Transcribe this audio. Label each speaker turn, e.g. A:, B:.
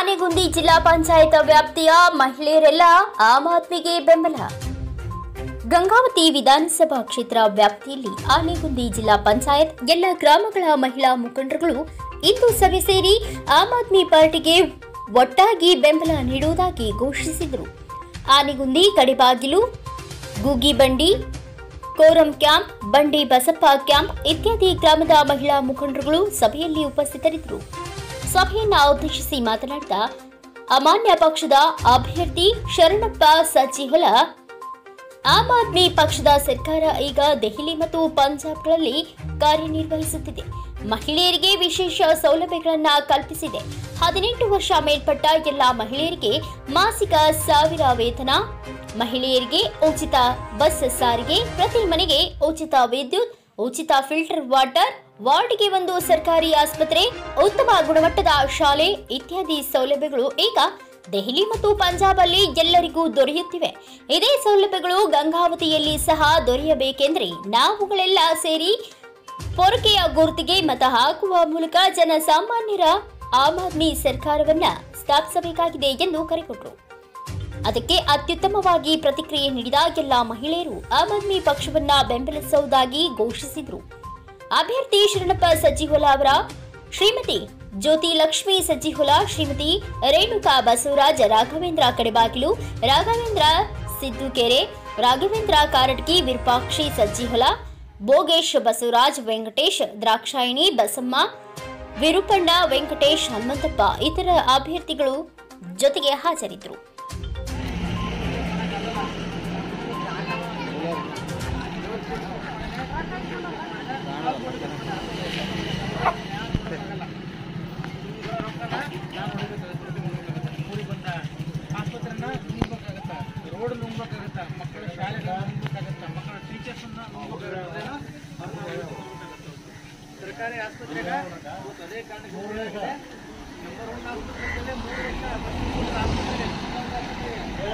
A: ಆನೆಗುಂದಿ ಜಿಲ್ಲಾ ಪಂಚಾಯತ್ ವ್ಯಾಪ್ತಿಯ ಮಹಿಳೆಯರೆಲ್ಲ ಆಮ್ ಆದ್ಮಿಗೆ ಬೆಂಬಲ ಗಂಗಾವತಿ ವಿಧಾನಸಭಾ ಕ್ಷೇತ್ರ ವ್ಯಾಪ್ತಿಯಲ್ಲಿ ಆನೆಗುಂದಿ ಜಿಲ್ಲಾ ಪಂಚಾಯತ್ ಎಲ್ಲ ಗ್ರಾಮಗಳ ಮಹಿಳಾ ಮುಖಂಡರುಗಳು ಇಂದು ಸಭೆ ಸೇರಿ ಆಮ್ ಆದ್ಮಿ ಪಾರ್ಟಿಗೆ ಒಟ್ಟಾಗಿ ಬೆಂಬಲ ನೀಡುವುದಾಗಿ ಘೋಷಿಸಿದರು ಆನೆಗುಂದಿ ಕಡಿಬಾಗಿಲು ಗುಗಿಬಂಡಿ ಕೋರಂ ಕ್ಯಾಂಪ್ ಬಂಡಿ ಬಸಪ್ಪ ಕ್ಯಾಂಪ್ ಇತ್ಯಾದಿ ಗ್ರಾಮದ ಮಹಿಳಾ ಮುಖಂಡರುಗಳು ಸಭೆಯಲ್ಲಿ ಉಪಸ್ಥಿತರಿದ್ದರು ಸಭೆಯನ್ನ ಉದ್ದೇಶಿಸಿ ಮಾತನಾಡಿದ ಅಮಾನ್ಯ ಪಕ್ಷದ ಅಭ್ಯರ್ಥಿ ಶರಣಪ್ಪ ಸಜ್ಜಿಹೊಲ ಆಮ್ ಆದ್ಮಿ ಪಕ್ಷದ ಸರ್ಕಾರ ಈಗ ದೆಹಲಿ ಮತ್ತು ಪಂಜಾಬ್ಗಳಲ್ಲಿ ಕಾರ್ಯನಿರ್ವಹಿಸುತ್ತಿದೆ ಮಹಿಳೆಯರಿಗೆ ವಿಶೇಷ ಸೌಲಭ್ಯಗಳನ್ನು ಕಲ್ಪಿಸಿದೆ ಹದಿನೆಂಟು ವರ್ಷ ಮೇಲ್ಪಟ್ಟ ಎಲ್ಲ ಮಹಿಳೆಯರಿಗೆ ಮಾಸಿಕ ಸಾವಿರ ವೇತನ ಮಹಿಳೆಯರಿಗೆ ಉಚಿತ ಬಸ್ ಸಾರಿಗೆ ಪ್ರತಿ ಮನೆಗೆ ಉಚಿತ ವಿದ್ಯುತ್ ಉಚಿತ ಫಿಲ್ಟರ್ ವಾಟರ್ ವಾರ್ಡ್ಗೆ ಒಂದು ಸರ್ಕಾರಿ ಆಸ್ಪತ್ರೆ ಉತ್ತಮ ಗುಣಮಟ್ಟದ ಶಾಲೆ ಇತ್ಯಾದಿ ಸೌಲಭ್ಯಗಳು ಈಗ ದೆಹಲಿ ಮತ್ತು ಪಂಜಾಬ್ ಅಲ್ಲಿ ಎಲ್ಲರಿಗೂ ದೊರೆಯುತ್ತಿವೆ ಇದೇ ಸೌಲಭ್ಯಗಳು ಗಂಗಾವತಿಯಲ್ಲಿ ಸಹ ದೊರೆಯಬೇಕೆಂದ್ರೆ ನಾವುಗಳೆಲ್ಲ ಸೇರಿ ಪೊರಕೆಯ ಗುರುತಿಗೆ ಮತ ಹಾಕುವ ಮೂಲಕ ಜನಸಾಮಾನ್ಯರ ಆಮ್ ಆದ್ಮಿ ಸರ್ಕಾರವನ್ನ ಸ್ಥಾಪಿಸಬೇಕಾಗಿದೆ ಎಂದು ಕರೆಕೊಟ್ಟರು ಅದಕ್ಕೆ ಅತ್ಯುತ್ತಮವಾಗಿ ಪ್ರತಿಕ್ರಿಯೆ ನೀಡಿದ ಎಲ್ಲ ಮಹಿಳೆಯರು ಆಮ್ ಆದ್ಮಿ ಪಕ್ಷವನ್ನ ಬೆಂಬಲಿಸುವುದಾಗಿ ಘೋಷಿಸಿದರು ಅಭ್ಯರ್ಥಿ ಶರಣಪ್ಪ ಸಜ್ಜಿಹೊಲ ಅವರ ಶ್ರೀಮತಿ ಜ್ಯೋತಿ ಲಕ್ಷ್ಮಿ ಸಜ್ಜಿಹೊಲ ಶ್ರೀಮತಿ ರೇಣುಕಾ ಬಸವರಾಜ ರಾಘವೇಂದ್ರ ಕಡೆಬಾಗಿಲು ರಾಘವೇಂದ್ರ ಸಿದ್ದುಕೆರೆ ರಾಘವೇಂದ್ರ ಕಾರಟಗಿ ವಿರೂಪಾಕ್ಷಿ ಸಜ್ಜಿಹೊಲ ಭೋಗೇಶ್ ಬಸವರಾಜ್ ವೆಂಕಟೇಶ್ ದ್ರಾಕ್ಷಾಯಿಣಿ ಬಸಮ್ಮ ವಿರುಪಣ್ಣ ವೆಂಕಟೇಶ್ ಹನುಮಂತಪ್ಪ ಇತರ ಅಭ್ಯರ್ಥಿಗಳು ಜೊತೆಗೆ ಹಾಜರಿದ್ದರು
B: ಆಸ್ಪತ್ರೆನ ನುಂಗ್ಬೇಕಾಗತ್ತ ರೋಡ್ ನುಂಗ್ಬೇಕಾಗತ್ತ ಮಕ್ಕಳ ಶಾಲೆಗಳ ನುಂಗ್ಬೇಕಾಗತ್ತ ಮಕ್ಕಳ ಟೀಚರ್ಸನ್ನ ನುಂಗ್ಬೇಕಾಗತ್ತ ಸರ್ಕಾರಿ ಆಸ್ಪತ್ರೆಗ ಇವತ್ತು ಅದೇ ಕಾರಣಕ್ಕೆ ನಂಬರ್ ಒನ್ ಆಸ್ಪತ್ರೆ ಮೂರು ವರ್ಷ ಆಸ್ಪತ್ರೆ